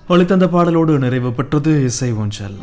ஒளித்தந்த பாடலோடு நிறைவு பெற்றது இசை ஊஞ்சல்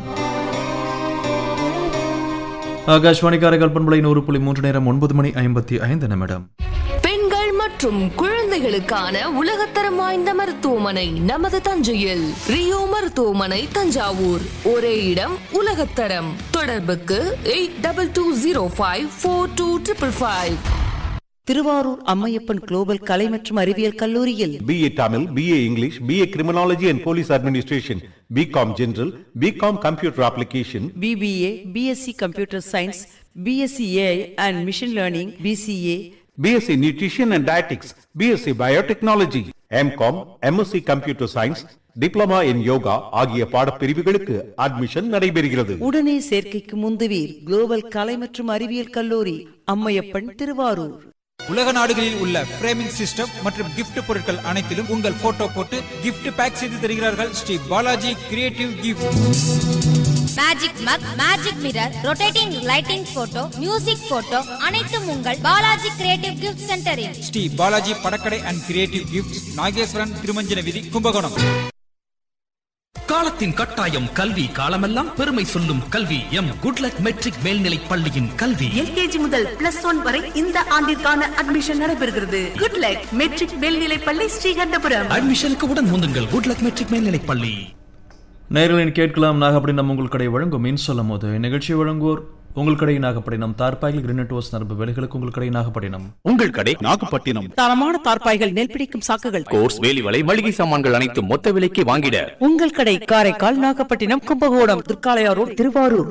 ஆகாஷ்வாணி காரைக்கால் பண்பலை நூறு புள்ளி மூன்று நேரம் ஒன்பது மணி ஐம்பத்தி ஐந்து நிமிடம் பெண்கள் மற்றும் குழந்தைகளுக்கான உலகத்தரம் வாய்ந்த மருத்துவமனை நமது தஞ்சையில் ரியோ மருத்துவமனை தஞ்சாவூர் ஒரே இடம் உலகத்தரம் தொடர்புக்கு eight double two zero five four two triple five Thiruvarur Ammaiyappan global கலை மற்றும் அறிவியல் கல்லூரியில் BA Tamil, BA English, BA Criminology and Police Administration, BCom General, BCom Computer Application, BBA BSc computer science BSc AI and machine learning BCA BSc Nutrition and Dietetics, BSc Biotechnology, MCom, MSc Computer Science, Diploma in Yoga ஆகிய பாடப்பிரிவுகளுக்கு admission நடைபெறுகிறது உடனே சேர்க்கைக்கு முந்துவீர் global கலை மற்றும் அறிவியல் கல்லூரி அம்மையப்பன் திருவாரூர் உலக நாடுகளில் உள்ள ஃப்ரேமிங் சிஸ்டம் மற்றும் gift பொருட்கள் அனைத்திலும் உங்கள் போட்டோ போட்டு gift பேக் செய்து தருகிறார்கள் Sri Balaji creative gift magic mug magic mirror rotating lighting photo music photo அனைத்தும் உங்கள் பாலாஜி கிரியேட்டிவ் கிஃப்ட் சென்டரில் ஸ்ரீ பாலாஜி படக்கடை and creative gift Nageswaran Thirumanjana Veedhi Kumbakonam காலத்தின் கட்டாயம் கல்வி காலமெல்லாம் பெருமை சொல்லும் கல்வி எம் குட்லக் மெட்ரிக் மேல்நிலைப் பள்ளியின் கல்வி எல்கேஜி முதல் பிளஸ் ஒன் வரை இந்த ஆண்டிற்கான அட்மிஷன் நடைபெறுகிறது குட் லக் மெட்ரிக் மேல்நிலைப் பள்ளி ஸ்ரீகண்டபுரம் அட்மிஷனுக்கு உடன் முந்துங்கள் குட்லக் மெட்ரிக் மேல்நிலைப் பள்ளி நேர்களின் கேட்கலாம் நாகப்பட்டினம் உங்கள் கடை வழங்கும் மின் சொல்லும் போது இந்நிகழ்ச்சியை வழங்குவோர் உங்கள் கடை நாகப்பட்டினம் தார்பாயில் கிரினட் ஓஸ் நரம்பு வேலைகளுக்கு உங்கள் கடை நாகப்பட்டினம் உங்கள் கடை நாகப்பட்டினம் தரமான தார்பாய்கள் நெல் பிடிக்கும் சாக்குகள் கோர்ஸ் வேலிவலை மளிகை சாமான்கள் அனைத்தும் மொத்த விலைக்கு வாங்கிட உங்கள் கடை காரைக்கால் நாகப்பட்டினம் கும்பகோணம் திருக்காளையாரோடு திருவாரூர்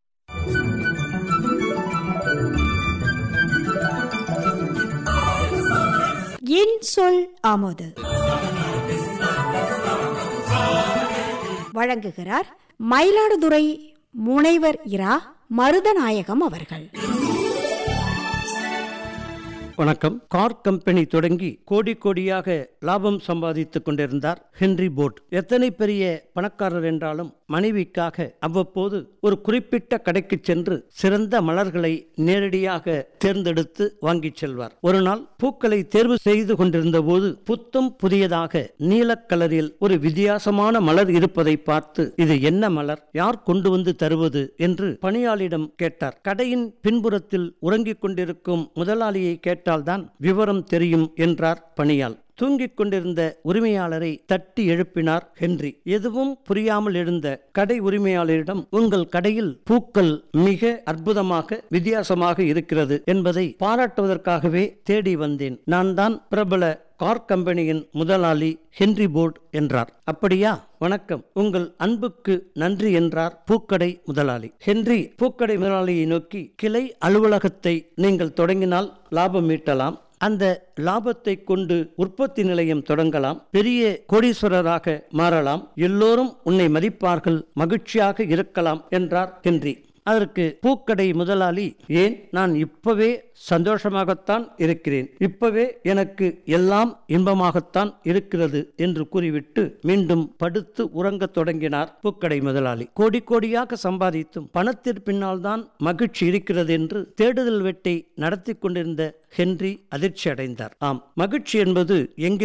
என் சொல் ஆமோது வழங்குகிறார் மயிலாடுதுறை முனைவர் இரா மருதநாயகம் அவர்கள் வணக்கம் கார் கம்பெனி தொடங்கி கோடி கோடியாக லாபம் சம்பாதித்துக் கொண்டிருந்தார் ஹென்றி போட் எத்தனை பெரிய பணக்காரர் என்றாலும் மனைவிக்காக அவ்வப்போது ஒரு குறிப்பிட்ட கடைக்கு சென்று சிறந்த மலர்களை நேரடியாக தேர்ந்தெடுத்து வாங்கிச் செல்வார் ஒரு நாள் பூக்களை தேர்வு செய்து கொண்டிருந்த போது புத்தம் புதியதாக நீலக் கலரில் ஒரு வித்தியாசமான மலர் இருப்பதை பார்த்து இது என்ன மலர் யார் கொண்டு வந்து தருவது என்று பணியாளிடம் கேட்டார் கடையின் பின்புறத்தில் உறங்கிக் கொண்டிருக்கும் முதலாளியை கேட்டால்தான் விவரம் தெரியும் என்றார் பணியாள் தூங்கிக் கொண்டிருந்த உரிமையாளரை தட்டி எழுப்பினார் ஹென்றி எதுவும் புரியாமல் எழுந்த கடை உரிமையாளரிடம் உங்கள் கடையில் பூக்கள் மிக அற்புதமாக வித்தியாசமாக இருக்கிறது என்பதை பாராட்டுவதற்காகவே தேடி வந்தேன் நான் தான் பிரபல கார் கம்பெனியின் முதலாளி ஹென்றி போர்ட் என்றார் அப்படியா வணக்கம் உங்கள் அன்புக்கு நன்றி என்றார் பூக்கடை முதலாளி ஹென்றி பூக்கடை முதலாளியை நோக்கி கிளை அலுவலகத்தை நீங்கள் தொடங்கினால் லாபம் ஈட்டலாம் அந்த லாபத்தை கொண்டு உற்பத்தி நிலையம் தொடங்கலாம் பெரிய கோடீஸ்வரராக மாறலாம் எல்லோரும் உன்னை மதிப்பார்கள் மகிழ்ச்சியாக இருக்கலாம் என்றார் ஹென்றி அதற்கு பூக்கடை முதலாளி ஏன் நான் இப்பவே சந்தோஷமாகத்தான் இருக்கிறேன் இப்பவே எனக்கு எல்லாம் இன்பமாகத்தான் இருக்கிறது என்று கூறிவிட்டு மீண்டும் படுத்து உறங்கத் தொடங்கினார் பூக்கடை முதலாளி கோடி கோடியாக சம்பாதித்தும் பணத்திற்கு பின்னால் தான் மகிழ்ச்சி இருக்கிறது என்று தேடுதல் வெட்டை நடத்தி கொண்டிருந்த ஹென்றி அதிர்ச்சி அடைந்தார் ஆம் மகிழ்ச்சி என்பது எங்கே